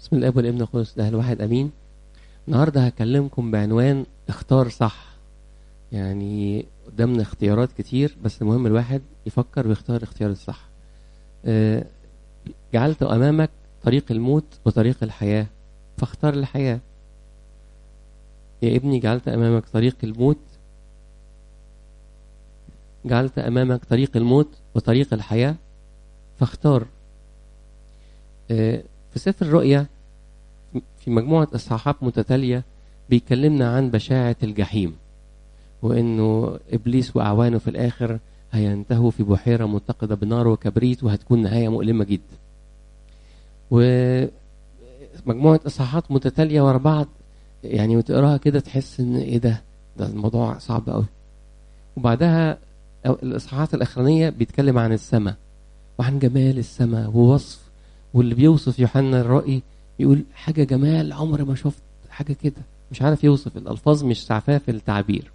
بسم الله والابن والقدس ده الواحد امين النهارده هكلمكم بعنوان اختار صح يعني قدامنا اختيارات كتير بس المهم الواحد يفكر ويختار الاختيار الصح آه، جعلت امامك طريق الموت وطريق الحياه فاختار الحياه يا ابني جعلت امامك طريق الموت جعلت امامك طريق الموت وطريق الحياه فاختار آه، في سفر الرؤيا في مجموعة إصحاحات متتالية بيكلمنا عن بشاعة الجحيم وإنه إبليس وأعوانه في الآخر هينتهوا في بحيرة متقدة بنار وكبريت وهتكون نهاية مؤلمة جدا ومجموعة إصحاحات متتالية ورا بعض يعني وتقراها كده تحس إن إيه ده ده الموضوع صعب قوي وبعدها الإصحاحات الأخرانية بيتكلم عن السماء وعن جمال السماء ووصف واللي بيوصف يوحنا الرائي يقول حاجة جمال عمر ما شفت حاجة كده مش عارف يوصف الألفاظ مش سعفاه في التعبير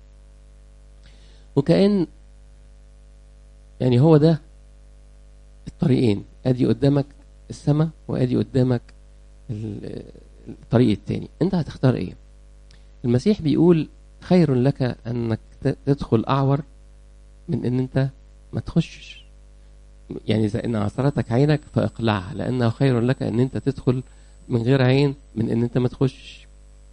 وكأن يعني هو ده الطريقين ادي قدامك السماء وادي قدامك الطريق التاني انت هتختار ايه المسيح بيقول خير لك انك تدخل اعور من ان انت ما تخشش يعني اذا ان عثرتك عينك فاقلعها لانه خير لك ان انت تدخل من غير عين من ان انت ما تخشش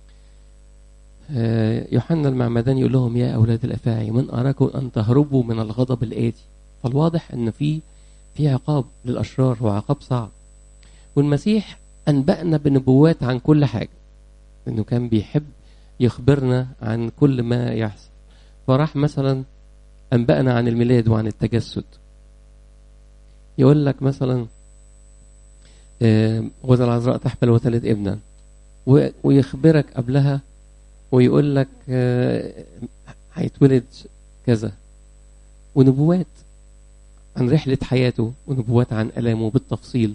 يوحنا المعمداني يقول لهم يا اولاد الافاعي من اراكم ان تهربوا من الغضب الاتي فالواضح ان في في عقاب للاشرار وعقاب صعب والمسيح انبانا بنبوات عن كل حاجه انه كان بيحب يخبرنا عن كل ما يحصل فراح مثلا انبانا عن الميلاد وعن التجسد يقول لك مثلا غدا العذراء تحمل وتلد ابنا ويخبرك قبلها ويقول لك هيتولد كذا ونبوات عن رحلة حياته ونبوات عن ألامه بالتفصيل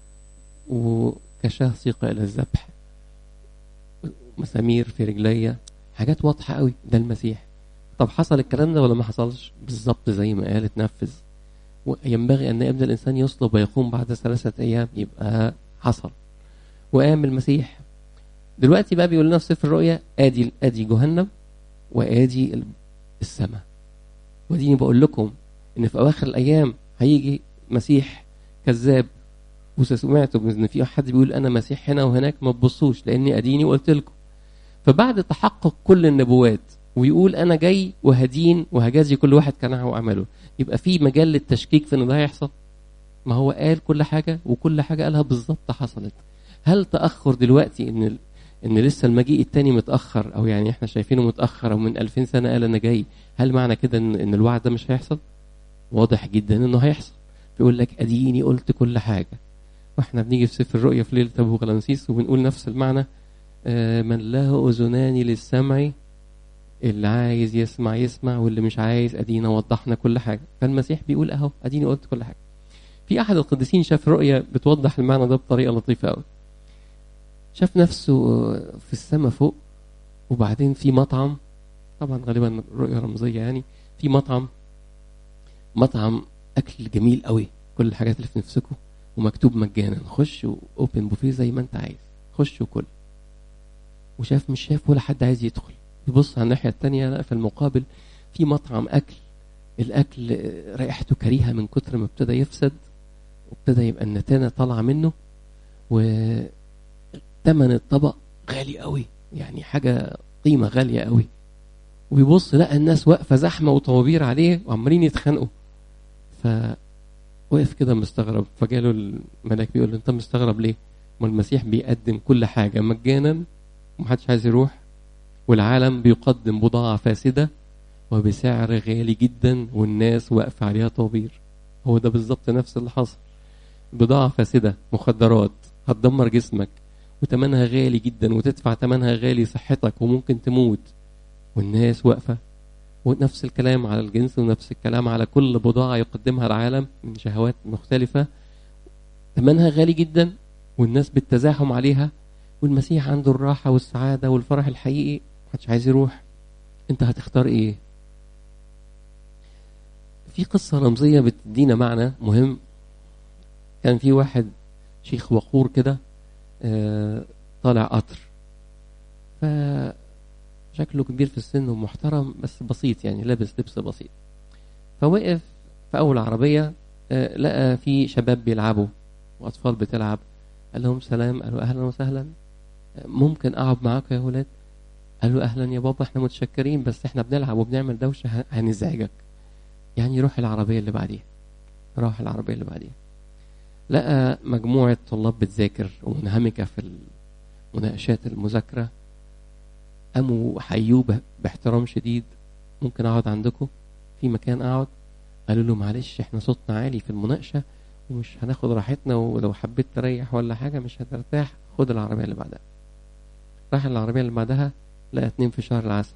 وكشاه سيق إلى الذبح مسامير في رجليا حاجات واضحة قوي ده المسيح طب حصل الكلام ده ولا ما حصلش بالظبط زي ما قال اتنفذ وينبغي أن ابن الإنسان يصلب ويقوم بعد ثلاثة أيام يبقى حصل وقام المسيح دلوقتي بقى بيقول لنا في سفر الرؤيا آدي آدي جهنم وآدي السماء وديني بقول لكم إن في أواخر الأيام هيجي مسيح كذاب وسمعتوا إن في حد بيقول أنا مسيح هنا وهناك ما تبصوش لأني أديني وقلت لكم فبعد تحقق كل النبوات ويقول انا جاي وهدين وهجازي كل واحد كان عمله يبقى في مجال للتشكيك في ان ده هيحصل ما هو قال كل حاجه وكل حاجه قالها بالظبط حصلت هل تاخر دلوقتي ان ان لسه المجيء التاني متاخر او يعني احنا شايفينه متاخر او من 2000 سنه قال انا جاي هل معنى كده ان, إن الوعد ده مش هيحصل واضح جدا انه هيحصل بيقول لك اديني قلت كل حاجه واحنا بنيجي في سفر الرؤيا في ليله ابو غلامسيس وبنقول نفس المعنى آه من له اذنان للسمع اللي عايز يسمع يسمع واللي مش عايز ادينا وضحنا كل حاجه فالمسيح بيقول اهو اديني قلت كل حاجه في احد القديسين شاف رؤيه بتوضح المعنى ده بطريقه لطيفه قوي شاف نفسه في السماء فوق وبعدين في مطعم طبعا غالبا رؤيه رمزيه يعني في مطعم مطعم اكل جميل قوي كل الحاجات اللي في نفسكم ومكتوب مجانا خش واوبن بوفيه زي ما انت عايز خش وكل وشاف مش شاف ولا حد عايز يدخل يبص على الناحية التانية لا في المقابل في مطعم أكل الأكل رائحته كريهة من كتر ما ابتدى يفسد وابتدى يبقى النتانة طالعة منه وثمن الطبق غالي قوي يعني حاجة قيمة غالية قوي وبيبص لقى الناس واقفة زحمة وطوابير عليه وعمالين يتخانقوا فوقف كده مستغرب فجاله الملاك بيقول له انت مستغرب ليه؟ ما المسيح بيقدم كل حاجة مجانا ومحدش عايز يروح والعالم بيقدم بضاعة فاسدة وبسعر غالي جدا والناس واقفة عليها طوابير هو ده بالظبط نفس اللي حصل بضاعة فاسدة مخدرات هتدمر جسمك وتمنها غالي جدا وتدفع تمنها غالي صحتك وممكن تموت والناس واقفة ونفس الكلام على الجنس ونفس الكلام على كل بضاعة يقدمها العالم من شهوات مختلفة تمنها غالي جدا والناس بالتزاحم عليها والمسيح عنده الراحة والسعادة والفرح الحقيقي محدش عايز يروح انت هتختار ايه في قصة رمزية بتدينا معنى مهم كان في واحد شيخ وقور كده آه، طالع قطر فشكله كبير في السن ومحترم بس بسيط يعني لابس لبس بسيط فوقف في أول عربية آه، لقى في شباب بيلعبوا وأطفال بتلعب قال لهم سلام قالوا أهلا وسهلا آه، ممكن أقعد معاكم يا ولاد قالوا أهلا يا بابا احنا متشكرين بس احنا بنلعب وبنعمل دوشة ه- هنزعجك يعني يروح العربية اللي بعديها راح العربية اللي بعديها لقى مجموعة طلاب بتذاكر ومنهمكة في مناقشات المذاكرة قاموا حيوه ب- باحترام شديد ممكن أقعد عندكم في مكان أقعد قالوا له معلش احنا صوتنا عالي في المناقشة ومش هناخد راحتنا ولو حبيت تريح ولا حاجة مش هترتاح خد العربية اللي بعدها راح العربية اللي بعدها لقى اتنين في شهر العسل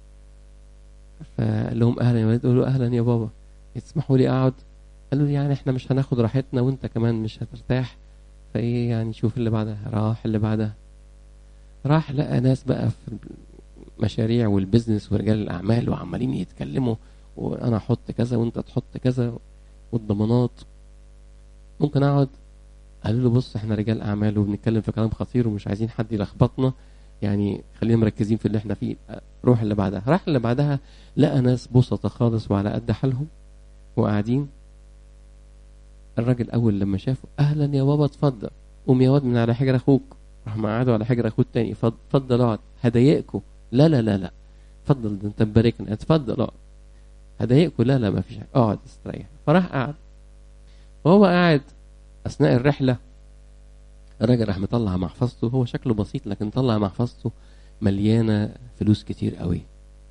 فقال لهم أهلا يا ولاد قالوا له أهلا يا بابا يسمحوا لي أقعد قالوا لي يعني احنا مش هناخد راحتنا وانت كمان مش هترتاح فايه يعني شوف اللي بعدها راح اللي بعدها راح لقى ناس بقى في المشاريع والبزنس ورجال الاعمال وعمالين يتكلموا وانا احط كذا وانت تحط كذا والضمانات ممكن اقعد قالوا له بص احنا رجال اعمال وبنتكلم في كلام خطير ومش عايزين حد يلخبطنا يعني خلينا مركزين في اللي احنا فيه روح اللي بعدها راح اللي بعدها لقى ناس بسطة خالص وعلى قد حالهم وقاعدين الراجل اول لما شافه اهلا يا بابا اتفضل قوم يا واد من على حجر اخوك راح مقعده على حجر اخوه التاني فض- اتفضل اقعد هضايقكوا لا لا لا لا اتفضل ده انت مباركنا اتفضل اقعد هضايقكوا لا لا ما فيش حاجه اقعد استريح فراح قعد وهو قاعد اثناء الرحله الراجل راح مطلع محفظته هو شكله بسيط لكن طلع محفظته مليانه فلوس كتير قوي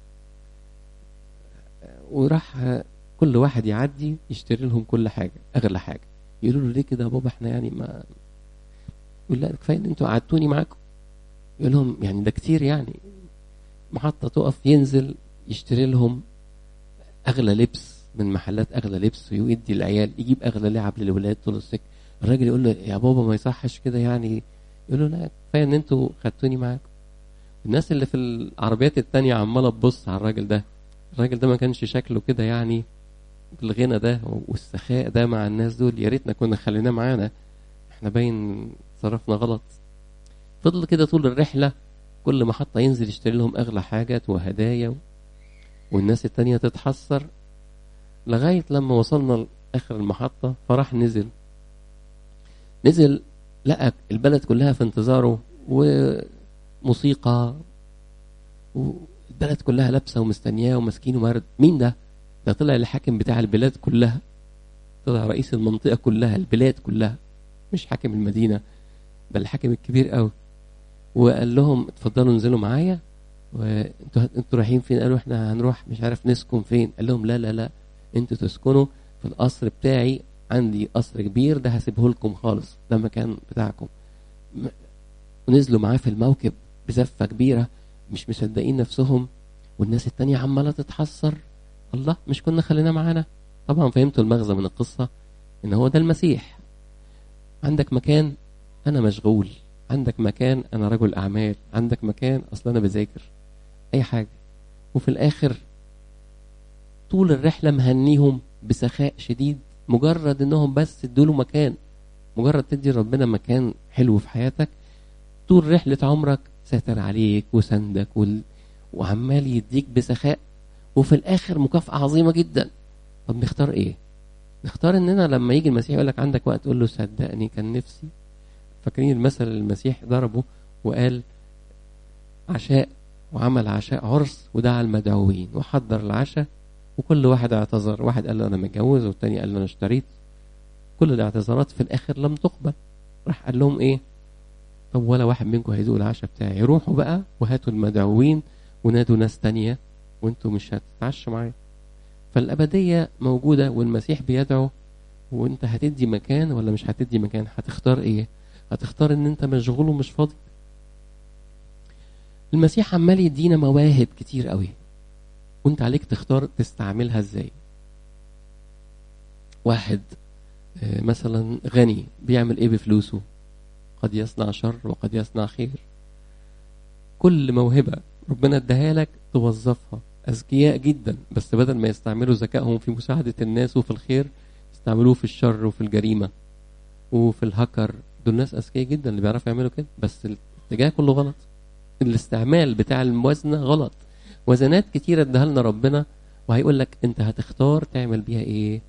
وراح كل واحد يعدي يشتري لهم كل حاجه اغلى حاجه يقولوا له ليه كده يا بابا احنا يعني ما يقول لا كفايه ان انتوا قعدتوني معاكم يقول لهم يعني ده كتير يعني محطه تقف ينزل يشتري لهم اغلى لبس من محلات اغلى لبس ويدي العيال يجيب اغلى لعب للولاد طول السكه الراجل يقول له يا بابا ما يصحش كده يعني يقول له لا كفايه ان انتوا خدتوني معاكم الناس اللي في العربيات التانية عماله تبص على الراجل ده الراجل ده ما كانش شكله كده يعني بالغنى ده والسخاء ده مع الناس دول يا ريتنا كنا خليناه معانا احنا باين صرفنا غلط فضل كده طول الرحلة كل محطة ينزل يشتري لهم أغلى حاجات وهدايا والناس التانية تتحسر لغاية لما وصلنا لآخر المحطة فراح نزل نزل لقى البلد كلها في انتظاره وموسيقى والبلد كلها لابسة ومستنياه وماسكينه مرد مين ده؟ ده طلع الحاكم بتاع البلاد كلها طلع رئيس المنطقة كلها البلاد كلها مش حاكم المدينة ده الحاكم الكبير قوي وقال لهم اتفضلوا انزلوا معايا وانتوا انتوا رايحين فين قالوا احنا هنروح مش عارف نسكن فين قال لهم لا لا لا انتوا تسكنوا في القصر بتاعي عندي قصر كبير ده هسيبه لكم خالص ده مكان بتاعكم م- ونزلوا معاه في الموكب بزفة كبيرة مش مصدقين نفسهم والناس التانية عمالة تتحسر الله مش كنا خليناه معانا طبعا فهمتوا المغزى من القصة ان هو ده المسيح عندك مكان انا مشغول عندك مكان انا رجل اعمال عندك مكان اصلا انا بذاكر اي حاجة وفي الاخر طول الرحلة مهنيهم بسخاء شديد مجرد انهم بس ادوله مكان مجرد تدي ربنا مكان حلو في حياتك طول رحلة عمرك ساتر عليك وسندك وال... وعمال يديك بسخاء وفي الاخر مكافأة عظيمة جدا طب نختار ايه نختار اننا لما يجي المسيح يقول لك عندك وقت تقول له صدقني كان نفسي فاكرين المثل اللي المسيح ضربه وقال عشاء وعمل عشاء عرس ودعا المدعوين وحضر العشاء وكل واحد اعتذر واحد قال له انا متجوز والتاني قال له انا اشتريت كل الاعتذارات في الاخر لم تقبل راح قال لهم ايه طب ولا واحد منكم هيدوق العشاء بتاعي روحوا بقى وهاتوا المدعوين ونادوا ناس تانية وانتوا مش هتتعشوا معايا فالأبدية موجودة والمسيح بيدعو وانت هتدي مكان ولا مش هتدي مكان هتختار ايه هتختار ان انت مشغول ومش فاضي المسيح عمال يدينا مواهب كتير قوي وانت عليك تختار تستعملها ازاي واحد آه، مثلا غني بيعمل ايه بفلوسه قد يصنع شر وقد يصنع خير كل موهبة ربنا اداها لك توظفها أذكياء جدا بس بدل ما يستعملوا ذكائهم في مساعدة الناس وفي الخير يستعملوه في الشر وفي الجريمة وفي الهكر دول ناس اذكياء جدا اللي بيعرفوا يعملوا كده بس الاتجاه كله غلط الاستعمال بتاع الموازنه غلط وزنات كتيره اداها لنا ربنا وهيقول لك انت هتختار تعمل بيها ايه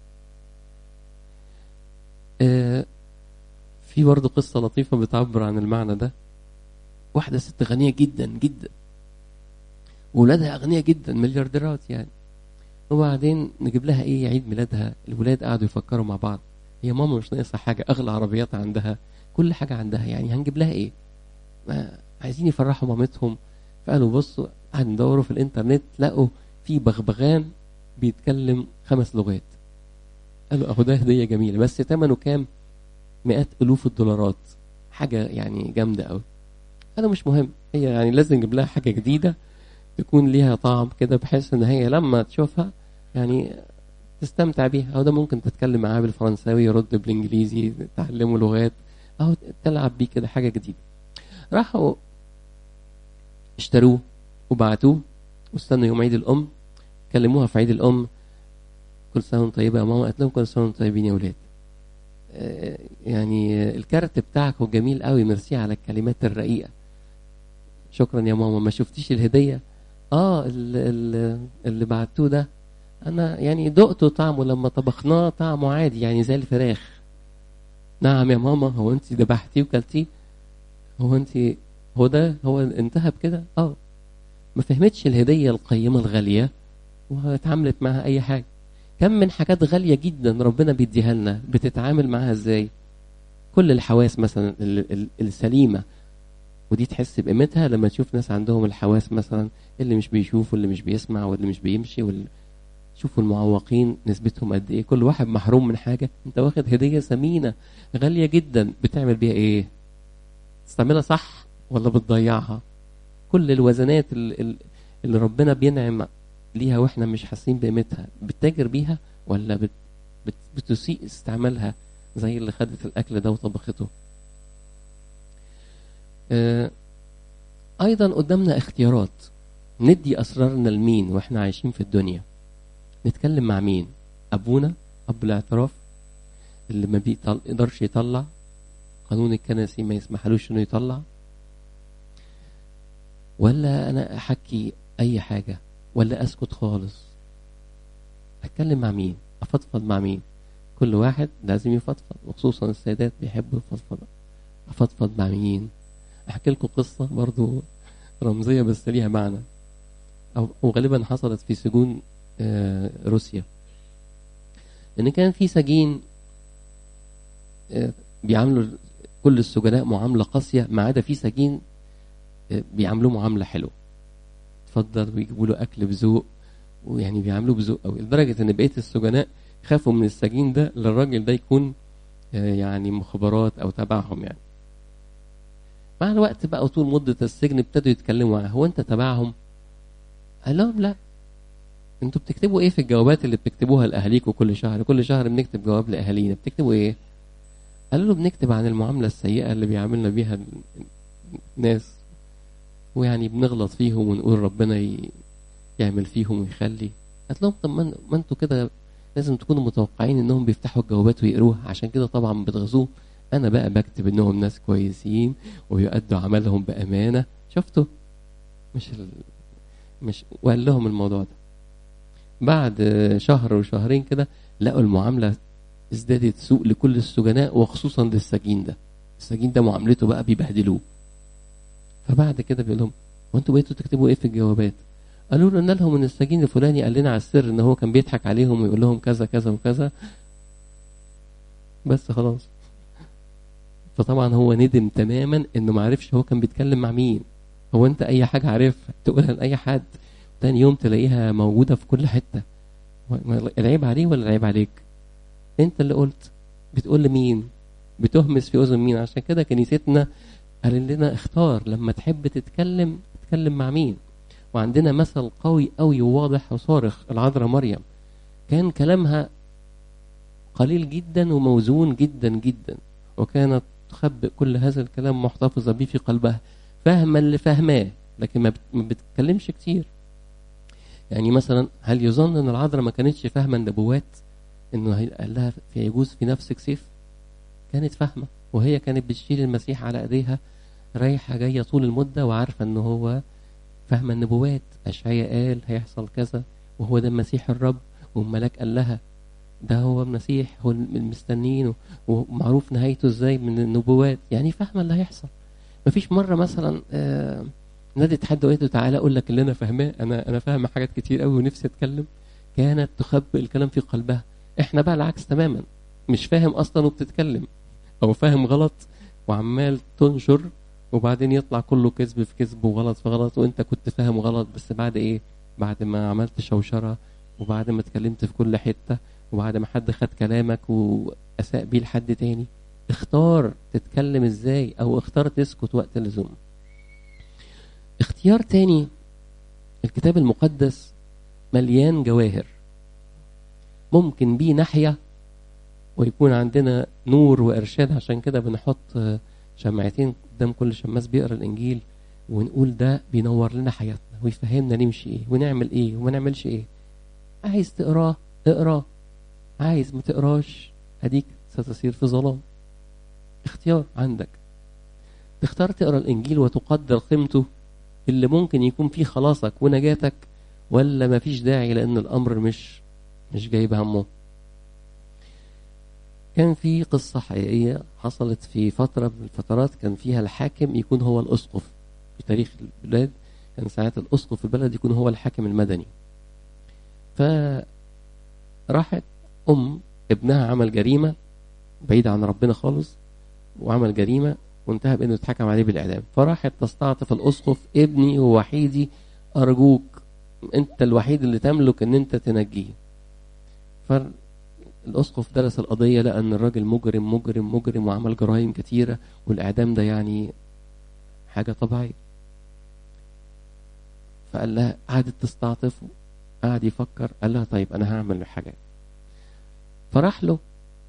آه في برضه قصه لطيفه بتعبر عن المعنى ده واحده ست غنيه جدا جدا وولادها اغنياء جدا مليارديرات يعني وبعدين نجيب لها ايه عيد ميلادها الولاد قعدوا يفكروا مع بعض هي ماما مش ناقصها حاجه اغلى عربيات عندها كل حاجه عندها يعني هنجيب لها ايه ما عايزين يفرحوا مامتهم فقالوا بصوا هندوروا في الانترنت لقوا في بغبغان بيتكلم خمس لغات قالوا اهو ده هديه جميله بس ثمنه كام مئات الوف الدولارات حاجه يعني جامده قوي قالوا مش مهم هي يعني لازم نجيب لها حاجه جديده تكون ليها طعم كده بحيث ان هي لما تشوفها يعني تستمتع بيها او ده ممكن تتكلم معاه بالفرنساوي يرد بالانجليزي تعلموا لغات او تلعب بيه كده حاجه جديده راحوا اشتروه وبعتوه واستنوا يوم عيد الام كلموها في عيد الام كل سنه وانتم طيبه يا ماما قالت لهم كل سنه وانتم طيبين يا ولاد يعني الكارت بتاعك هو جميل قوي ميرسي على الكلمات الرقيقه شكرا يا ماما ما شفتيش الهديه اه اللي, اللي بعتوه ده انا يعني دقته طعمه لما طبخناه طعمه عادي يعني زي الفراخ نعم يا ماما هو انت ذبحتيه وكلتيه هو انت هو ده هو انتهى بكده اه ما فهمتش الهديه القيمه الغاليه واتعاملت معاها اي حاجه كم من حاجات غاليه جدا ربنا بيديها لنا بتتعامل معاها ازاي كل الحواس مثلا السليمه ودي تحس بقيمتها لما تشوف ناس عندهم الحواس مثلا اللي مش بيشوف واللي مش بيسمع واللي مش بيمشي واللي شوفوا المعوقين نسبتهم قد ايه كل واحد محروم من حاجه انت واخد هديه ثمينه غاليه جدا بتعمل بيها ايه تستعملها صح ولا بتضيعها كل الوزنات اللي, اللي ربنا بينعم ليها واحنا مش حاسين بقيمتها بتتاجر بيها ولا بت بت بتسيء استعمالها زي اللي خدت الاكل ده وطبخته آه ايضا قدامنا اختيارات ندي اسرارنا لمين واحنا عايشين في الدنيا نتكلم مع مين ابونا اب الاعتراف اللي ما بيقدرش يطلع قانون الكنسي ما يسمحلوش انه يطلع ولا انا احكي اي حاجه ولا اسكت خالص اتكلم مع مين افضفض مع مين كل واحد لازم يفضفض وخصوصا السيدات بيحبوا يفضفضوا افضفض مع مين احكي لكم قصه برضو رمزيه بس ليها معنى او وغالبا حصلت في سجون آه روسيا ان كان في سجين آه بيعاملوا كل السجناء معامله قاسيه ما عدا في سجين آه بيعاملوه معامله حلوه اتفضل ويجيبوا له اكل بذوق ويعني بيعاملوه بذوق قوي لدرجه ان بقيه السجناء خافوا من السجين ده للراجل ده يكون يعني مخابرات او تبعهم يعني مع الوقت بقى طول مدة السجن ابتدوا يتكلموا معاه هو انت تبعهم قال لهم لا انتوا بتكتبوا ايه في الجوابات اللي بتكتبوها لاهاليكم كل شهر كل شهر بنكتب جواب لاهالينا بتكتبوا ايه قالوا له بنكتب عن المعاملة السيئة اللي بيعاملنا بيها الناس ويعني بنغلط فيهم ونقول ربنا يعمل فيهم ويخلي قالت لهم طب ما انتوا كده لازم تكونوا متوقعين انهم بيفتحوا الجوابات ويقروها عشان كده طبعا بتغزوه انا بقى بكتب انهم ناس كويسين ويؤدوا عملهم بامانه شفتوا مش ال... مش وقال لهم الموضوع ده بعد شهر وشهرين كده لقوا المعامله ازدادت سوء لكل السجناء وخصوصا للسجين ده السجين ده معاملته بقى بيبهدلوه فبعد كده بيقول لهم وانتوا بقيتوا تكتبوا ايه في الجوابات قالوا له ان لهم ان السجين الفلاني قال لنا على السر ان هو كان بيضحك عليهم ويقول لهم كذا كذا وكذا بس خلاص فطبعا هو ندم تماما انه ما عرفش هو كان بيتكلم مع مين هو انت اي حاجه عارفها تقولها لاي حد تاني يوم تلاقيها موجوده في كل حته العيب عليه ولا العيب عليك انت اللي قلت بتقول لمين بتهمس في اذن مين عشان كده كنيستنا قال لنا اختار لما تحب تتكلم تتكلم مع مين وعندنا مثل قوي قوي وواضح وصارخ العذراء مريم كان كلامها قليل جدا وموزون جدا جدا وكانت تخبئ كل هذا الكلام محتفظة به في قلبها فاهمة اللي فاهماه لكن ما بتتكلمش كتير يعني مثلا هل يظن ان العذراء ما كانتش فاهمة النبوات انه قال لها في يجوز في نفسك سيف كانت فاهمة وهي كانت بتشيل المسيح على ايديها رايحه جايه طول المده وعارفه ان هو فاهمه النبوات اشعياء قال هيحصل كذا وهو ده المسيح الرب والملاك قال لها ده هو المسيح هو المستنين ومعروف نهايته ازاي من النبوات يعني فاهمه اللي هيحصل مفيش مره مثلا آه نادت حد وقالت له تعالى اقول لك اللي انا فاهماه انا انا فاهمه حاجات كتير قوي ونفسي اتكلم كانت تخبئ الكلام في قلبها احنا بقى العكس تماما مش فاهم اصلا وبتتكلم او فاهم غلط وعمال تنشر وبعدين يطلع كله كذب في كذب وغلط في غلط وانت كنت فاهم غلط بس بعد ايه بعد ما عملت شوشره وبعد ما اتكلمت في كل حته وبعد ما حد خد كلامك واساء بيه لحد تاني اختار تتكلم ازاي او اختار تسكت وقت اللزوم اختيار تاني الكتاب المقدس مليان جواهر ممكن بيه ناحية ويكون عندنا نور وإرشاد عشان كده بنحط شمعتين قدام كل شماس بيقرا الإنجيل ونقول ده بينور لنا حياتنا ويفهمنا نمشي إيه ونعمل إيه وما نعملش إيه عايز تقراه اقراه عايز ما تقراش أديك ستصير في ظلام اختيار عندك تختار تقرا الإنجيل وتقدر قيمته اللي ممكن يكون فيه خلاصك ونجاتك ولا ما فيش داعي لأن الأمر مش مش جايب همه كان في قصة حقيقية حصلت في فترة من الفترات كان فيها الحاكم يكون هو الأسقف في تاريخ البلاد كان ساعات الأسقف في البلد يكون هو الحاكم المدني فراحت أم ابنها عمل جريمة بعيد عن ربنا خالص وعمل جريمة وانتهى بأنه اتحكم عليه بالإعدام فراحت تستعطف الأسقف ابني ووحيدي أرجوك أنت الوحيد اللي تملك أن أنت تنجيه فالأسقف درس القضية لقى أن الراجل مجرم مجرم مجرم وعمل جرائم كتيرة والإعدام ده يعني حاجة طبيعية فقال لها قعدت تستعطفه قعد يفكر قال لها طيب أنا هعمل حاجة فراح له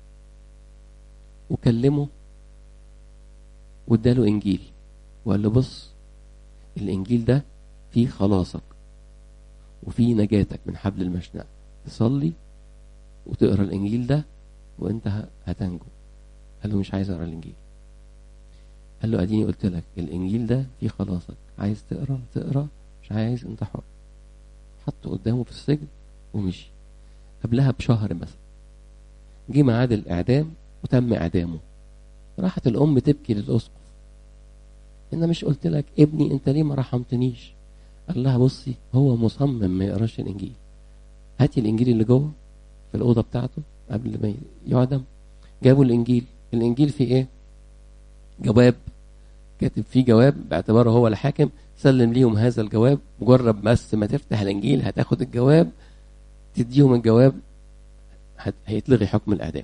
وكلمه واداله انجيل وقال له بص الانجيل ده فيه خلاصك وفيه نجاتك من حبل المشنقة تصلي وتقرا الانجيل ده وانت هتنجو قال له مش عايز اقرا الانجيل قال له اديني قلت لك الانجيل ده فيه خلاصك عايز تقرا تقرا مش عايز انت حر حطه قدامه في السجن ومشي قبلها بشهر مثلا جه ميعاد الاعدام وتم اعدامه راحت الام تبكي للاسقف انا مش قلت لك ابني انت ليه ما رحمتنيش قال لها بصي هو مصمم ما يقراش الانجيل هاتي الانجيل اللي جوه في الاوضه بتاعته قبل ما يعدم جابوا الانجيل الانجيل فيه ايه جواب كاتب فيه جواب باعتباره هو الحاكم سلم ليهم هذا الجواب مجرد بس ما تفتح الانجيل هتاخد الجواب تديهم الجواب هيتلغي حكم الاعدام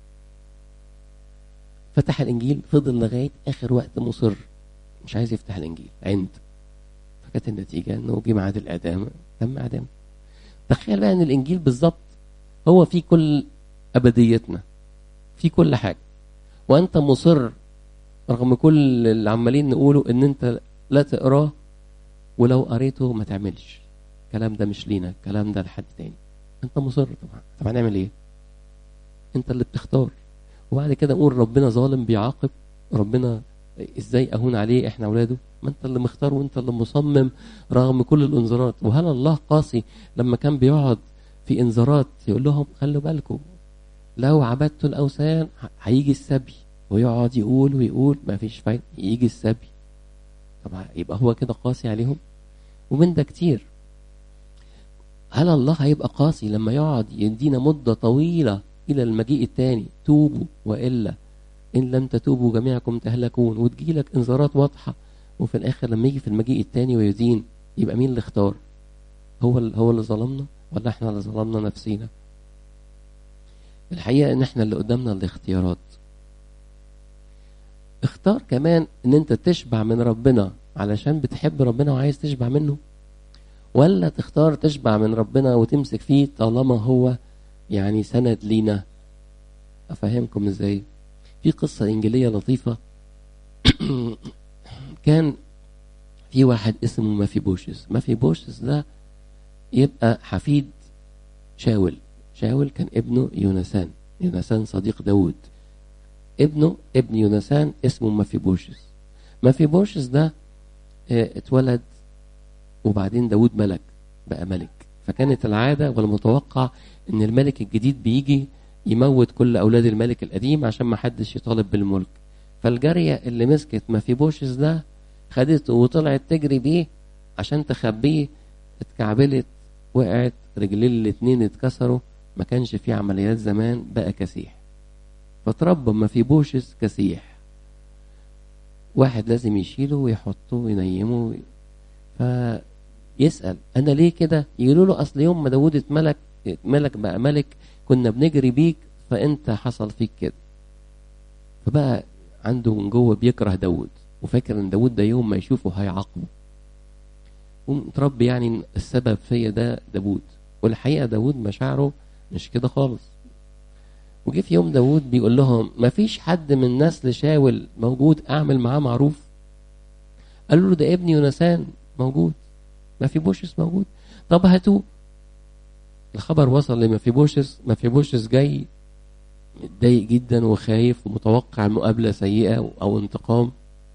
فتح الانجيل فضل لغايه اخر وقت مصر مش عايز يفتح الانجيل عند فكانت النتيجه انه جه ميعاد الاعدام تم اعدامه تخيل بقى ان الانجيل بالظبط هو فيه كل ابديتنا في كل حاجه وانت مصر رغم كل اللي عمالين نقوله ان انت لا تقراه ولو قريته ما تعملش الكلام ده مش لينا الكلام ده لحد تاني انت مصر طبعا طب هنعمل ايه انت اللي بتختار وبعد كده نقول ربنا ظالم بيعاقب ربنا ازاي اهون عليه احنا اولاده ما انت اللي مختار وانت اللي مصمم رغم كل الانذارات وهل الله قاسي لما كان بيقعد في انذارات يقول لهم خلوا بالكم لو عبدتوا الاوثان هيجي السبي ويقعد يقول ويقول ما فيش فايده يجي السبي طب يبقى هو كده قاسي عليهم ومن ده كتير هل الله هيبقى قاسي لما يقعد يدينا مدة طويلة إلى المجيء الثاني توبوا وإلا إن لم تتوبوا جميعكم تهلكون وتجيلك إنذارات واضحة وفي الآخر لما يجي في المجيء الثاني ويدين يبقى مين اللي اختار هو هو اللي ظلمنا ولا احنا اللي ظلمنا نفسينا الحقيقة ان احنا اللي قدامنا الاختيارات اختار كمان ان انت تشبع من ربنا علشان بتحب ربنا وعايز تشبع منه ولا تختار تشبع من ربنا وتمسك فيه طالما هو يعني سند لينا افهمكم ازاي في قصة انجيلية لطيفة كان في واحد اسمه مافي بوشس مافي بوشس ده يبقى حفيد شاول شاول كان ابنه يونسان يونسان صديق داود ابنه ابن يونسان اسمه مفيبوشس مفيبوشس ده اه اتولد وبعدين داود ملك بقى ملك فكانت العادة والمتوقع ان الملك الجديد بيجي يموت كل اولاد الملك القديم عشان ما حدش يطالب بالملك فالجارية اللي مسكت مفيبوشس ده خدته وطلعت تجري بيه عشان تخبيه اتكعبلت وقعت رجلين الاتنين اتكسروا ما كانش فيه عمليات زمان بقى كسيح فتربى مفيبوشس كسيح واحد لازم يشيله ويحطه وينيمه فيسأل أنا ليه كده يقولوا له أصل يوم ما داود اتملك ملك بقى ملك كنا بنجري بيك فأنت حصل فيك كده فبقى عنده من جوه بيكره داود وفاكر ان داود ده يوم ما يشوفه هيعاقبه ومتربي يعني السبب فيا ده داود والحقيقة داود مشاعره مش كده خالص وجه في يوم داود بيقول لهم ما فيش حد من نسل شاول موجود اعمل معاه معروف قالوا له ده ابن يونسان موجود ما في بوشس موجود طب هاتوه الخبر وصل لما في بوشس ما في بوشس جاي متضايق جدا وخايف ومتوقع مقابلة سيئة أو انتقام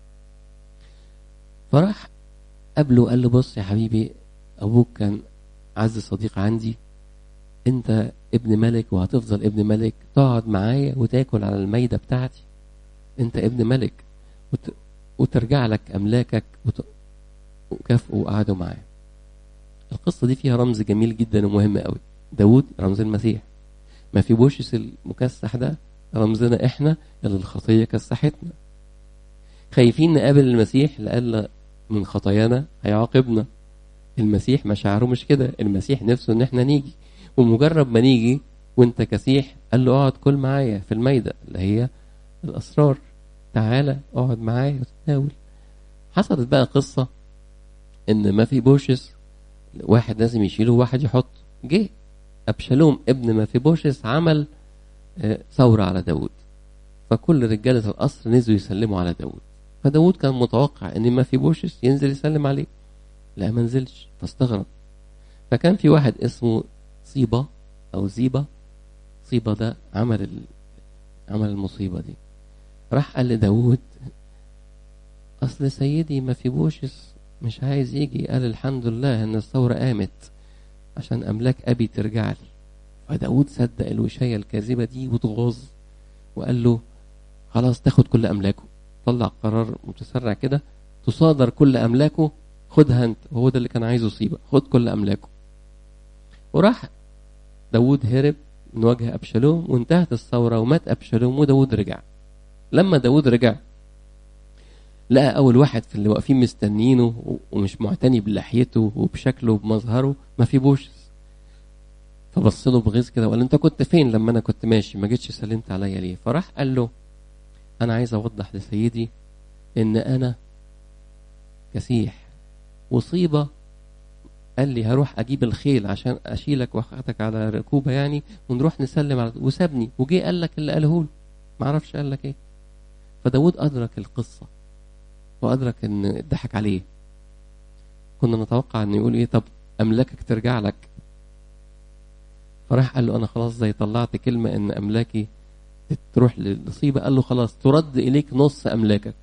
فراح قابله قال له بص يا حبيبي أبوك كان أعز صديق عندي أنت ابن ملك وهتفضل ابن ملك تقعد معايا وتاكل على الميدة بتاعتي أنت ابن ملك وت... وترجع لك أملاكك وت... وكافئوا وقعدوا معاه القصة دي فيها رمز جميل جدا ومهم قوي داود رمز المسيح ما في بوشس المكسح ده رمزنا احنا اللي الخطية كسحتنا خايفين نقابل المسيح لألا من خطايانا هيعاقبنا المسيح مشاعره مش كده المسيح نفسه ان احنا نيجي ومجرد ما نيجي وانت كسيح قال له اقعد كل معايا في الميدة اللي هي الاسرار تعالى اقعد معايا وتتناول حصلت بقى قصة ان ما في بوشس واحد لازم يشيله وواحد يحط جه أبشالوم ابن مفيبوشس عمل ثورة على داود فكل رجالة القصر نزلوا يسلموا على داود فداود كان متوقع ان مفيبوشس ينزل يسلم عليه لا ما نزلش فاستغرب فكان في واحد اسمه صيبة او زيبة صيبة ده عمل ال... عمل المصيبة دي راح قال لداود اصل سيدي مفيبوشس مش عايز يجي قال الحمد لله ان الثورة قامت عشان املاك ابي ترجع لي فداود صدق الوشاية الكاذبة دي وتغاظ وقال له خلاص تاخد كل املاكه طلع قرار متسرع كده تصادر كل املاكه خدها انت وهو ده اللي كان عايزه يصيبه خد كل املاكه وراح داود هرب من وجه ابشالوم وانتهت الثورة ومات ابشالوم وداود رجع لما داود رجع لقى اول واحد في اللي واقفين مستنيينه ومش معتني بلحيته وبشكله وبمظهره ما في بوشس فبص له بغيظ كده وقال انت كنت فين لما انا كنت ماشي ما جيتش سلمت عليا ليه فراح قال له انا عايز اوضح لسيدي ان انا كسيح وصيبة قال لي هروح اجيب الخيل عشان اشيلك واخدك على ركوبه يعني ونروح نسلم على وسابني وجي قال لك اللي قاله له ما اعرفش قال لك ايه فداود ادرك القصه وادرك ان اتضحك عليه كنا نتوقع انه يقول ايه طب املاكك ترجع لك فراح قال له انا خلاص زي طلعت كلمه ان املاكي تروح للصيبه قال له خلاص ترد اليك نص املاكك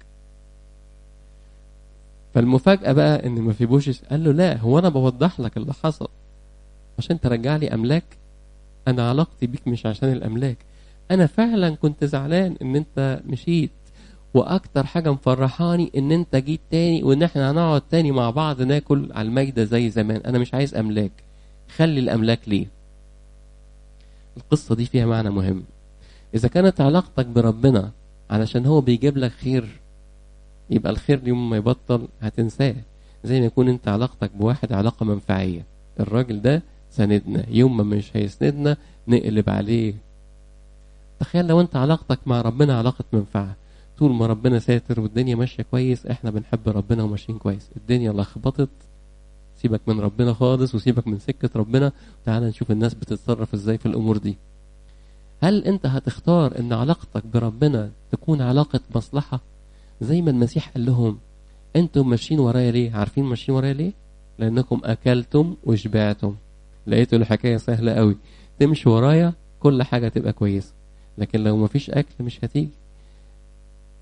فالمفاجاه بقى ان ما في بوشس قال له لا هو انا بوضح لك اللي حصل عشان ترجع لي املاك انا علاقتي بيك مش عشان الاملاك انا فعلا كنت زعلان ان انت مشيت واكتر حاجه مفرحاني ان انت جيت تاني وان احنا هنقعد تاني مع بعض ناكل على المايده زي زمان انا مش عايز املاك خلي الاملاك ليه القصه دي فيها معنى مهم اذا كانت علاقتك بربنا علشان هو بيجيب لك خير يبقى الخير يوم ما يبطل هتنساه زي ما يكون انت علاقتك بواحد علاقه منفعيه الراجل ده سندنا يوم ما مش هيسندنا نقلب عليه تخيل لو انت علاقتك مع ربنا علاقه منفعه طول ما ربنا ساتر والدنيا ماشيه كويس احنا بنحب ربنا وماشيين كويس الدنيا لخبطت سيبك من ربنا خالص وسيبك من سكه ربنا تعال نشوف الناس بتتصرف ازاي في الامور دي هل انت هتختار ان علاقتك بربنا تكون علاقه مصلحه زي ما المسيح قال لهم انتم ماشيين ورايا ليه عارفين ماشيين ورايا ليه لانكم اكلتم وشبعتم لقيتوا الحكايه سهله قوي تمشي ورايا كل حاجه تبقى كويسه لكن لو مفيش اكل مش هتيجي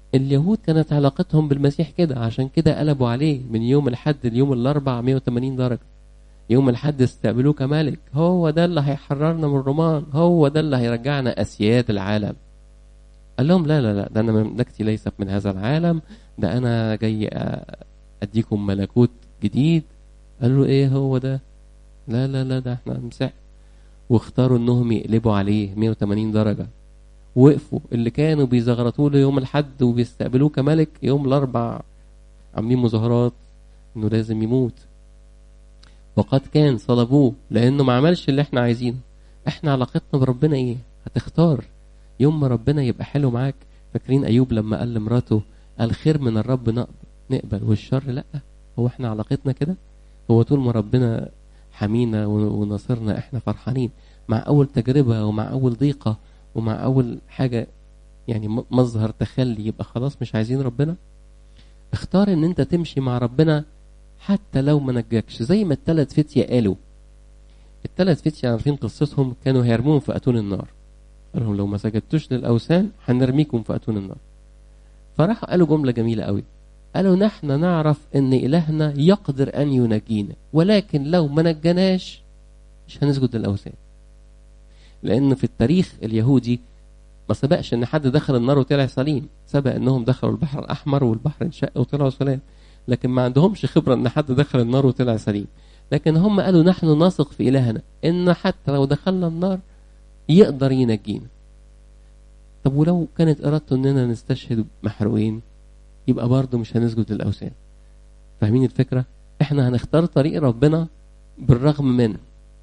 اليهود كانت علاقتهم بالمسيح كده عشان كده قلبوا عليه من يوم الحد ليوم الاربع 180 درجه يوم الحد استقبلوه كملك هو ده اللي هيحررنا من الرومان هو ده اللي هيرجعنا اسياد العالم قال لهم لا لا لا ده انا مملكتي ليست من هذا العالم ده انا جاي اديكم ملكوت جديد قالوا ايه هو ده لا لا لا ده احنا مسح واختاروا انهم يقلبوا عليه 180 درجه وقفوا اللي كانوا بيزغرطوا له يوم الحد وبيستقبلوه كملك يوم الاربع عاملين مظاهرات انه لازم يموت وقد كان صلبوه لانه ما عملش اللي احنا عايزينه احنا علاقتنا بربنا ايه هتختار يوم ما ربنا يبقى حلو معاك فاكرين ايوب لما قال لمراته الخير من الرب نقبل والشر لا هو احنا علاقتنا كده هو طول ما ربنا حمينا ونصرنا احنا فرحانين مع اول تجربه ومع اول ضيقه ومع اول حاجه يعني مظهر تخلي يبقى خلاص مش عايزين ربنا اختار ان انت تمشي مع ربنا حتى لو ما نجاكش زي ما الثلاث فتية قالوا الثلاث فتية عارفين قصتهم كانوا هيرموهم في أتون النار قال لهم لو ما سجدتوش للأوثان هنرميكم في أتون النار فراحوا قالوا جملة جميلة قوي قالوا نحن نعرف ان إلهنا يقدر أن ينجينا ولكن لو ما نجناش مش هنسجد للأوثان لأن في التاريخ اليهودي ما سبقش ان حد دخل النار وطلع سليم سبق انهم دخلوا البحر الاحمر والبحر انشق وطلعوا سلام لكن ما عندهمش خبره ان حد دخل النار وطلع سليم لكن هم قالوا نحن نثق في الهنا ان حتى لو دخلنا النار يقدر ينجينا طب ولو كانت ارادته اننا نستشهد محروقين يبقى برضه مش هنسجد للاوثان فاهمين الفكره احنا هنختار طريق ربنا بالرغم منه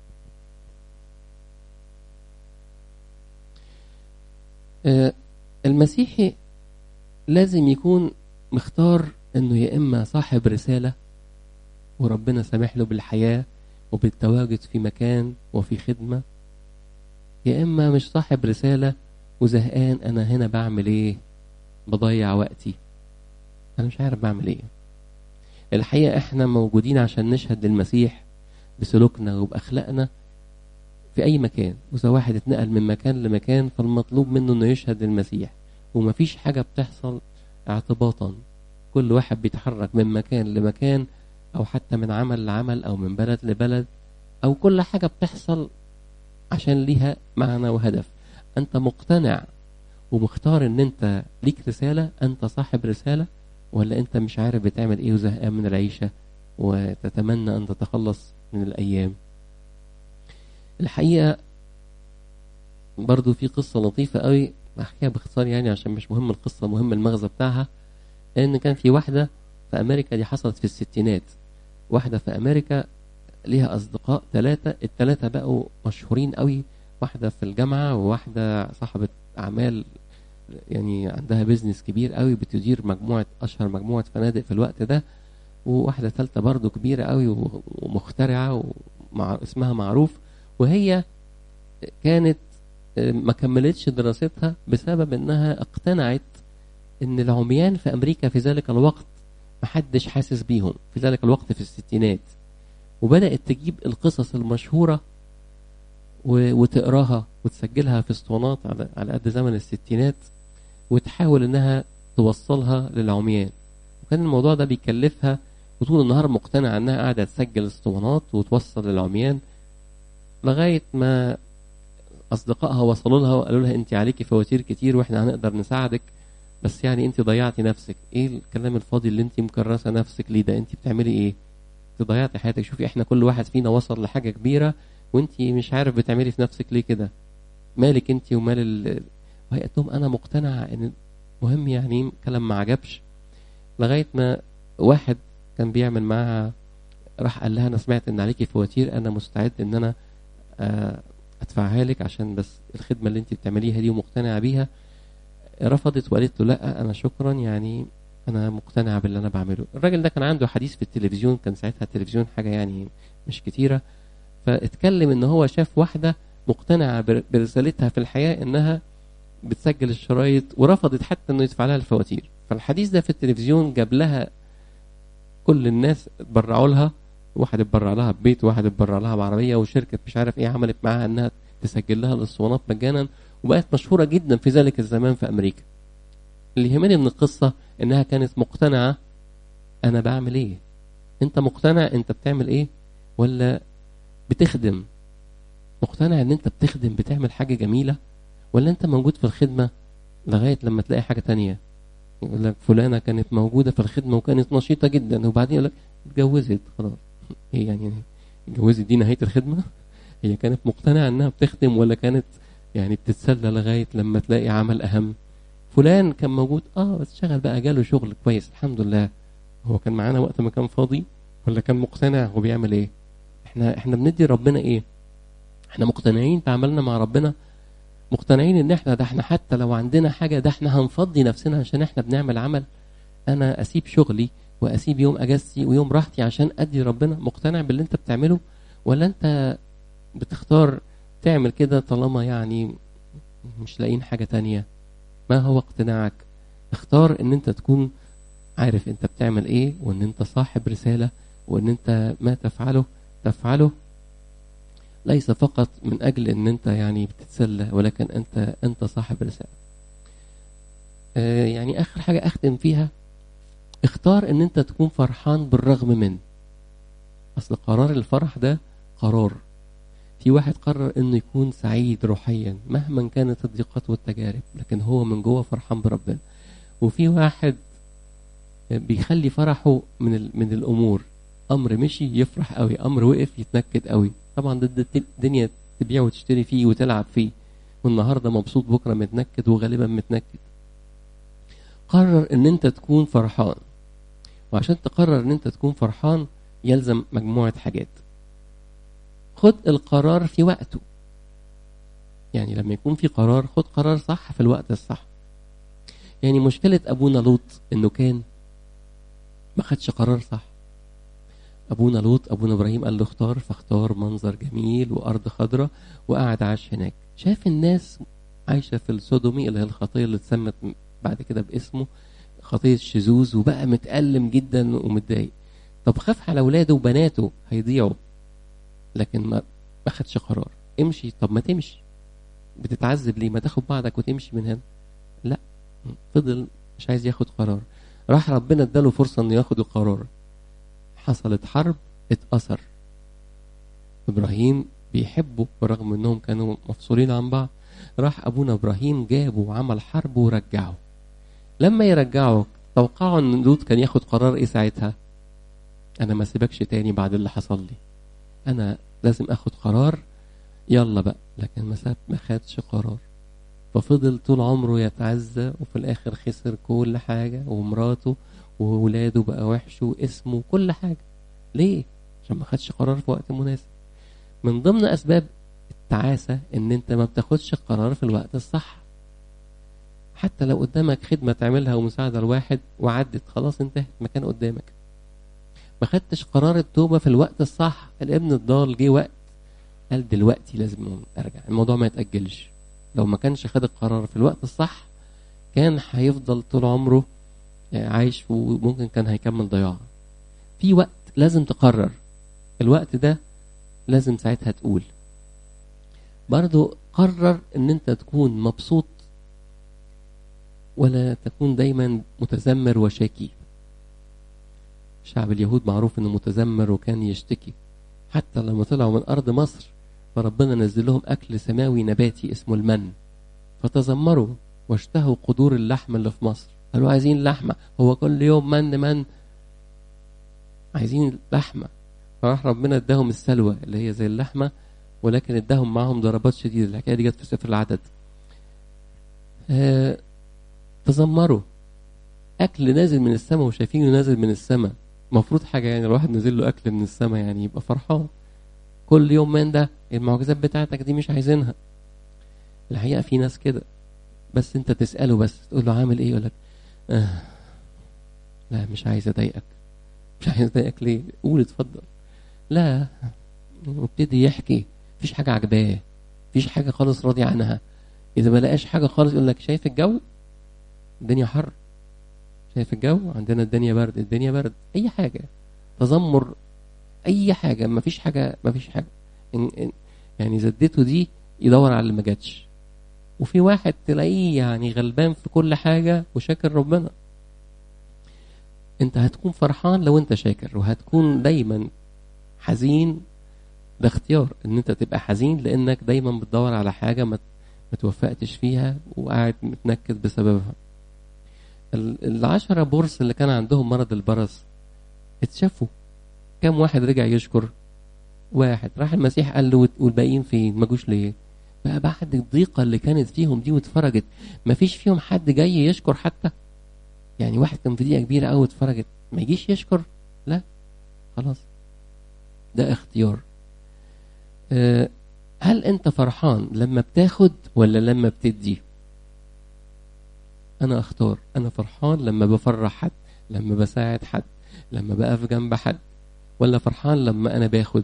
المسيحي لازم يكون مختار انه يا اما صاحب رساله وربنا سامح له بالحياه وبالتواجد في مكان وفي خدمه يا اما مش صاحب رساله وزهقان انا هنا بعمل ايه بضيع وقتي انا مش عارف بعمل ايه الحقيقه احنا موجودين عشان نشهد للمسيح بسلوكنا وباخلاقنا في اي مكان واذا واحد اتنقل من مكان لمكان فالمطلوب منه انه يشهد للمسيح ومفيش حاجه بتحصل اعتباطا كل واحد بيتحرك من مكان لمكان او حتى من عمل لعمل او من بلد لبلد او كل حاجه بتحصل عشان ليها معنى وهدف انت مقتنع ومختار ان انت ليك رساله انت صاحب رساله ولا انت مش عارف بتعمل ايه وزهقان من العيشه وتتمنى ان تتخلص من الايام الحقيقه برضو في قصه لطيفه قوي بحكيها باختصار يعني عشان مش مهم القصه مهم المغزى بتاعها ان كان في واحده في امريكا دي حصلت في الستينات واحده في امريكا ليها اصدقاء ثلاثه الثلاثه بقوا مشهورين قوي واحده في الجامعه وواحده صاحبه اعمال يعني عندها بيزنس كبير قوي بتدير مجموعه اشهر مجموعه فنادق في الوقت ده وواحده ثالثه برضو كبيره قوي ومخترعه ومع اسمها معروف وهي كانت ما كملتش دراستها بسبب انها اقتنعت ان العميان في امريكا في ذلك الوقت محدش حاسس بيهم في ذلك الوقت في الستينات وبدات تجيب القصص المشهوره وتقراها وتسجلها في اسطوانات على قد زمن الستينات وتحاول انها توصلها للعميان وكان الموضوع ده بيكلفها وطول النهار مقتنعه انها قاعده تسجل اسطوانات وتوصل للعميان لغايه ما اصدقائها وصلوا لها وقالوا لها انت عليكي فواتير كتير واحنا هنقدر نساعدك بس يعني انت ضيعتي نفسك ايه الكلام الفاضي اللي انت مكرسه نفسك ليه ده انت بتعملي ايه انت ضيعتي حياتك شوفي احنا كل واحد فينا وصل لحاجه كبيره وانت مش عارف بتعملي في نفسك ليه كده مالك انت ومال ال... وهي قالت لهم انا مقتنعه ان مهم يعني كلام ما عجبش لغايه ما واحد كان بيعمل معاها راح قال لها انا سمعت ان عليكي فواتير انا مستعد ان انا ادفعها لك عشان بس الخدمه اللي انت بتعمليها دي ومقتنعه بيها رفضت وقالت له لا انا شكرا يعني انا مقتنعه باللي انا بعمله الراجل ده كان عنده حديث في التلفزيون كان ساعتها التلفزيون حاجه يعني مش كتيره فاتكلم ان هو شاف واحده مقتنعه برسالتها في الحياه انها بتسجل الشرايط ورفضت حتى انه يدفع لها الفواتير فالحديث ده في التلفزيون جاب لها كل الناس اتبرعوا لها واحد اتبرع لها ببيت واحد اتبرع لها بعربيه وشركه مش عارف ايه عملت معاها انها تسجل لها الاسطوانات مجانا وبقت مشهوره جدا في ذلك الزمان في امريكا اللي يهمني من القصة انها كانت مقتنعة انا بعمل ايه انت مقتنع انت بتعمل ايه ولا بتخدم مقتنع ان انت بتخدم بتعمل حاجة جميلة ولا انت موجود في الخدمة لغاية لما تلاقي حاجة تانية يقول لك فلانة كانت موجودة في الخدمة وكانت نشيطة جدا وبعدين يقول لك اتجوزت خلاص ايه يعني اتجوزت دي نهاية الخدمة هي كانت مقتنعة انها بتخدم ولا كانت يعني بتتسلى لغاية لما تلاقي عمل اهم فلان كان موجود اه بس شغل بقى جاله شغل كويس الحمد لله هو كان معانا وقت ما كان فاضي ولا كان مقتنع هو بيعمل ايه احنا احنا بندي ربنا ايه احنا مقتنعين بعملنا مع ربنا مقتنعين ان احنا ده احنا حتى لو عندنا حاجة ده احنا هنفضي نفسنا عشان احنا بنعمل عمل انا اسيب شغلي واسيب يوم اجازتي ويوم راحتي عشان ادي ربنا مقتنع باللي انت بتعمله ولا انت بتختار تعمل كده طالما يعني مش لاقيين حاجة تانية ما هو اقتناعك اختار ان انت تكون عارف انت بتعمل ايه وان انت صاحب رسالة وان انت ما تفعله تفعله ليس فقط من اجل ان انت يعني بتتسلى ولكن انت انت صاحب رسالة آه يعني اخر حاجة اختم فيها اختار ان انت تكون فرحان بالرغم من اصل قرار الفرح ده قرار في واحد قرر انه يكون سعيد روحيا مهما كانت الضيقات والتجارب لكن هو من جوه فرحان بربنا وفي واحد بيخلي فرحه من من الامور امر مشي يفرح قوي امر وقف يتنكد قوي طبعا ضد الدنيا تبيع وتشتري فيه وتلعب فيه والنهارده مبسوط بكره متنكد وغالبا متنكد قرر ان انت تكون فرحان وعشان تقرر ان انت تكون فرحان يلزم مجموعه حاجات خد القرار في وقته يعني لما يكون في قرار خد قرار صح في الوقت الصح يعني مشكلة أبونا لوط إنه كان ما خدش قرار صح أبونا لوط أبونا إبراهيم قال له اختار فاختار منظر جميل وأرض خضراء وقعد عاش هناك شاف الناس عايشة في السودومي اللي هي الخطية اللي اتسمت بعد كده باسمه خطية الشذوذ وبقى متألم جدا ومتضايق طب خاف على أولاده وبناته هيضيعوا لكن ما ما خدش قرار امشي طب ما تمشي بتتعذب ليه ما تاخد بعضك وتمشي من هنا لا فضل مش عايز ياخد قرار راح ربنا اداله فرصة انه ياخد القرار حصلت حرب اتأثر ابراهيم بيحبه برغم انهم كانوا مفصولين عن بعض راح ابونا ابراهيم جابه وعمل حرب ورجعه لما يرجعه توقعوا ان لوط كان ياخد قرار ايه ساعتها انا ما سيبكش تاني بعد اللي حصل لي انا لازم اخد قرار يلا بقى لكن ما ساب ما خدش قرار ففضل طول عمره يتعزى وفي الاخر خسر كل حاجة ومراته وولاده بقى وحش واسمه كل حاجة ليه عشان ما خدش قرار في وقت مناسب من ضمن اسباب التعاسة ان انت ما بتاخدش القرار في الوقت الصح حتى لو قدامك خدمة تعملها ومساعدة لواحد وعدت خلاص انتهت مكان قدامك ما خدتش قرار التوبة في الوقت الصح الابن الضال جه وقت قال دلوقتي لازم ارجع الموضوع ما يتأجلش لو ما كانش خد القرار في الوقت الصح كان هيفضل طول عمره عايش وممكن كان هيكمل ضياع في وقت لازم تقرر الوقت ده لازم ساعتها تقول برضو قرر ان انت تكون مبسوط ولا تكون دايما متذمر وشاكي شعب اليهود معروف انه متذمر وكان يشتكي حتى لما طلعوا من ارض مصر فربنا نزل لهم اكل سماوي نباتي اسمه المن فتذمروا واشتهوا قدور اللحم اللي في مصر قالوا عايزين لحمه هو كل يوم من من عايزين لحمه فراح ربنا اداهم السلوى اللي هي زي اللحمه ولكن اداهم معاهم ضربات شديده الحكايه دي جت في سفر العدد آه تذمروا اكل نازل من السماء وشايفينه نازل من السماء المفروض حاجه يعني الواحد نزل له اكل من السماء يعني يبقى فرحان كل يوم من ده المعجزات بتاعتك دي مش عايزينها الحقيقه في ناس كده بس انت تساله بس تقول له عامل ايه يقول لك آه لا مش عايز اضايقك مش عايز اضايقك ليه قول اتفضل لا وابتدي يحكي مفيش حاجه عجباه مفيش حاجه خالص راضي عنها اذا ما لقاش حاجه خالص يقول لك شايف الجو الدنيا حر شايف الجو عندنا الدنيا برد الدنيا برد اي حاجه تذمر اي حاجه ما فيش حاجه ما فيش حاجه إن إن يعني زدته دي يدور على اللي ما جاتش وفي واحد تلاقيه يعني غلبان في كل حاجة وشاكر ربنا انت هتكون فرحان لو انت شاكر وهتكون دايما حزين ده اختيار ان انت تبقى حزين لانك دايما بتدور على حاجة ما ما توفقتش فيها وقاعد متنكد بسببها ال- العشرة بورس اللي كان عندهم مرض البرص اتشافوا كم واحد رجع يشكر واحد راح المسيح قال له والباقيين فين ما جوش ليه بقى بعد الضيقة اللي كانت فيهم دي واتفرجت ما فيش فيهم حد جاي يشكر حتى يعني واحد كان في دقيقة كبيرة قوي اتفرجت ما يجيش يشكر لا خلاص ده اختيار أه هل انت فرحان لما بتاخد ولا لما بتدي انا اختار انا فرحان لما بفرح حد لما بساعد حد لما بقف جنب حد ولا فرحان لما انا باخد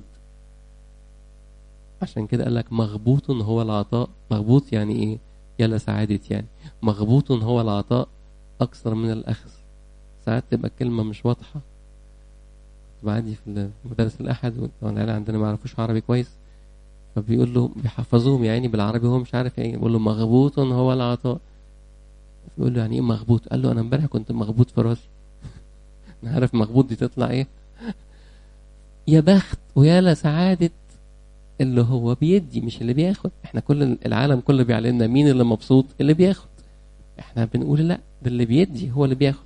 عشان كده قال لك مغبوط هو العطاء مغبوط يعني ايه يلا سعادتي يعني مغبوط هو العطاء اكثر من الاخذ ساعات تبقى الكلمه مش واضحه بعدي في مدارس الاحد والعيال عندنا ما يعرفوش عربي كويس فبيقول له بيحفظوهم يعني بالعربي هو مش عارف ايه بيقول له مغبوط هو العطاء بيقول له يعني ايه مغبوط قال له انا امبارح كنت مغبوط في راسي انا عارف مغبوط دي تطلع ايه يا بخت ويا لسعادة اللي هو بيدي مش اللي بياخد احنا كل العالم كله بيعلمنا مين اللي مبسوط اللي بياخد احنا بنقول لا ده اللي بيدي هو اللي بياخد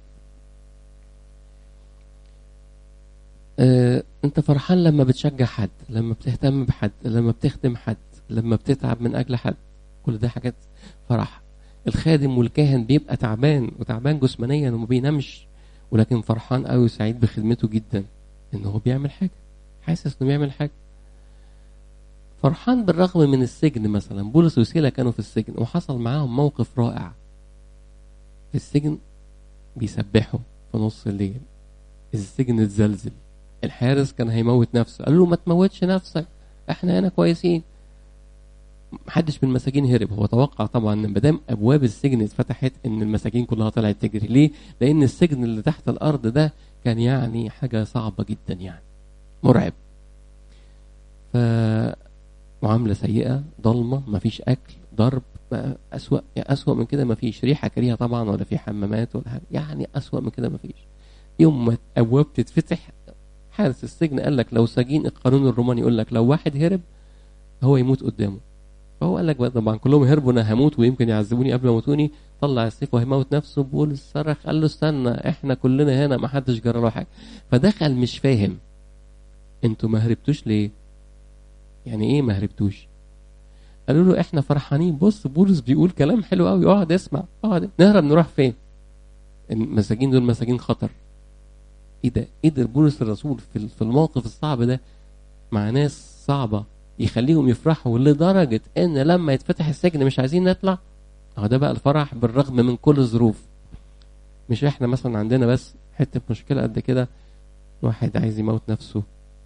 اه انت فرحان لما بتشجع حد لما بتهتم بحد لما بتخدم حد لما بتتعب من اجل حد كل ده حاجات فرح الخادم والكاهن بيبقى تعبان وتعبان جسمانيا وما بينامش ولكن فرحان قوي وسعيد بخدمته جدا ان هو بيعمل حاجه حاسس انه بيعمل حاجه فرحان بالرغم من السجن مثلا بولس وسيلة كانوا في السجن وحصل معاهم موقف رائع في السجن بيسبحوا في نص الليل السجن اتزلزل الحارس كان هيموت نفسه قال له ما تموتش نفسك احنا هنا كويسين محدش من المساجين هرب هو توقع طبعا ان مادام ابواب السجن اتفتحت ان المساجين كلها طلعت تجري ليه لان السجن اللي تحت الارض ده كان يعني حاجه صعبه جدا يعني مرعب ف معامله سيئه ضلمه مفيش اكل ضرب اسوا اسوا من كده مفيش ريحه كريهه طبعا ولا في حمامات ولا حاجه يعني اسوا من كده مفيش يوم ما ابواب تتفتح حارس السجن قال لك لو سجين القانون الروماني يقول لك لو واحد هرب هو يموت قدامه فهو قال لك طبعا كلهم هربوا انا هموت ويمكن يعذبوني قبل ما يموتوني طلع السيف وهيموت نفسه بقول صرخ قال له استنى احنا كلنا هنا ما حدش جرى له حاجه فدخل مش فاهم انتوا ما هربتوش ليه يعني ايه ما هربتوش قالوا له احنا فرحانين بص بولس بيقول كلام حلو قوي اقعد اسمع اقعد نهرب نروح فين المساجين دول مساجين خطر ايه ده قدر بولس الرسول في في الموقف الصعب ده مع ناس صعبه يخليهم يفرحوا لدرجه ان لما يتفتح السجن مش عايزين نطلع اهو ده بقى الفرح بالرغم من كل الظروف مش احنا مثلا عندنا بس حته مشكله قد كده واحد عايز يموت نفسه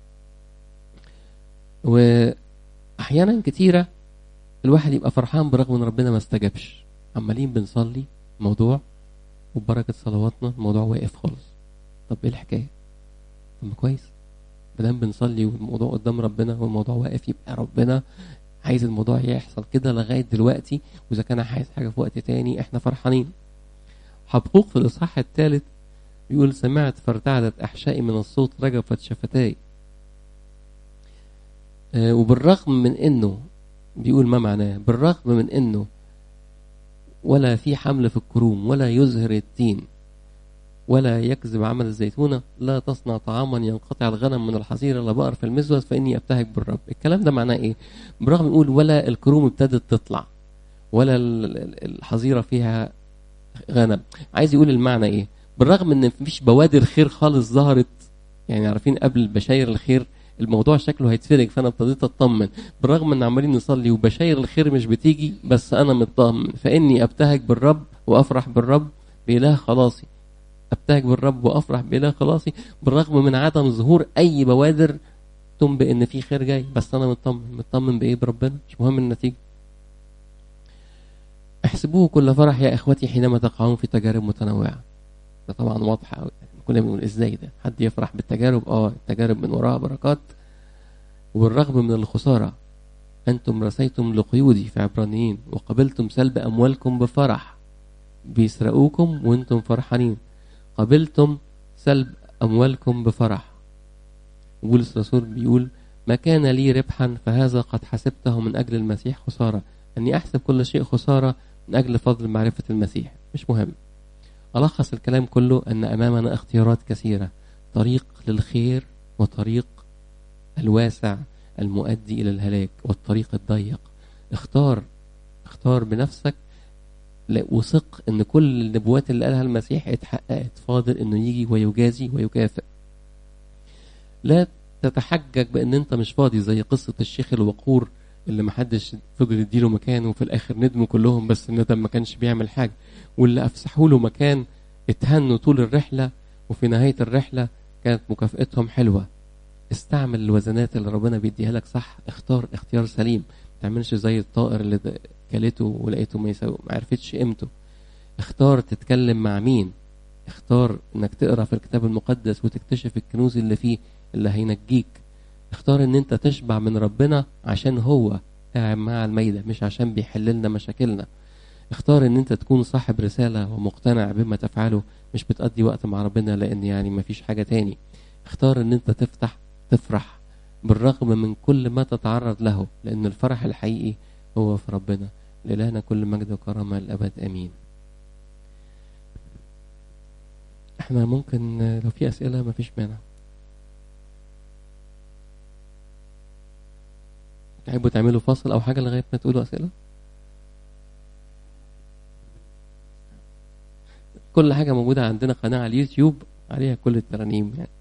واحيانا كتيره الواحد يبقى فرحان برغم ان ربنا ما استجابش عمالين بنصلي موضوع وبركه صلواتنا الموضوع واقف خالص طب ايه الحكايه طب كويس مادام بنصلي والموضوع قدام ربنا والموضوع واقف يبقى ربنا عايز الموضوع يحصل كده لغايه دلوقتي واذا كان عايز حاجه في وقت تاني احنا فرحانين حبقوق في الاصحاح الثالث بيقول سمعت فارتعدت احشائي من الصوت رجفت شفتاي آه وبالرغم من انه بيقول ما معناه بالرغم من انه ولا في حمل في الكروم ولا يزهر التين ولا يكذب عمل الزيتونة لا تصنع طعاما ينقطع الغنم من الحظيرة لا بقر في المزود فإني أبتهج بالرب الكلام ده معناه إيه برغم يقول ولا الكروم ابتدت تطلع ولا الحظيرة فيها غنم عايز يقول المعنى إيه بالرغم ان مفيش بوادر خير خالص ظهرت يعني عارفين قبل بشاير الخير الموضوع شكله هيتفرج فانا ابتديت اطمن بالرغم ان عمالين نصلي وبشاير الخير مش بتيجي بس انا مطمن فاني ابتهج بالرب وافرح بالرب باله خلاصي ابتهج بالرب وافرح باله خلاصي بالرغم من عدم ظهور اي بوادر تنبئ ان في خير جاي بس انا مطمن مطمن بايه بربنا مش مهم النتيجه احسبوه كل فرح يا اخوتي حينما تقعون في تجارب متنوعه ده طبعا واضح قوي كلنا بنقول ازاي ده حد يفرح بالتجارب اه التجارب من وراها بركات وبالرغم من الخساره أنتم رسيتم لقيودي في عبرانيين وقبلتم سلب أموالكم بفرح بيسرقوكم وانتم فرحانين قبلتم سلب أموالكم بفرح بولس الرسول بيقول ما كان لي ربحا فهذا قد حسبته من أجل المسيح خسارة أني أحسب كل شيء خسارة من أجل فضل معرفة المسيح مش مهم ألخص الكلام كله أن أمامنا اختيارات كثيرة طريق للخير وطريق الواسع المؤدي إلى الهلاك والطريق الضيق اختار اختار بنفسك وثق ان كل النبوات اللي قالها المسيح اتحققت فاضل انه يجي ويجازي ويكافئ لا تتحجج بان انت مش فاضي زي قصة الشيخ الوقور اللي محدش فضل يديله مكان وفي الاخر ندموا كلهم بس الندم ما كانش بيعمل حاجة واللي افسحوا له مكان اتهنوا طول الرحلة وفي نهاية الرحلة كانت مكافئتهم حلوة استعمل الوزنات اللي ربنا بيديها لك صح اختار اختيار سليم ما تعملش زي الطائر اللي كلته ولقيته ما يسوي ما عرفتش قيمته اختار تتكلم مع مين اختار انك تقرا في الكتاب المقدس وتكتشف الكنوز اللي فيه اللي هينجيك اختار ان انت تشبع من ربنا عشان هو قاعد مع الميدة مش عشان بيحل لنا مشاكلنا اختار ان انت تكون صاحب رسالة ومقتنع بما تفعله مش بتقضي وقت مع ربنا لان يعني مفيش حاجة تاني اختار ان انت تفتح تفرح بالرغم من كل ما تتعرض له لان الفرح الحقيقي هو في ربنا لإلهنا كل مجد وكرامة الأبد أمين احنا ممكن لو في أسئلة مفيش مانع تحبوا تعملوا فاصل أو حاجة لغاية ما تقولوا أسئلة كل حاجة موجودة عندنا قناة على اليوتيوب عليها كل الترانيم يعني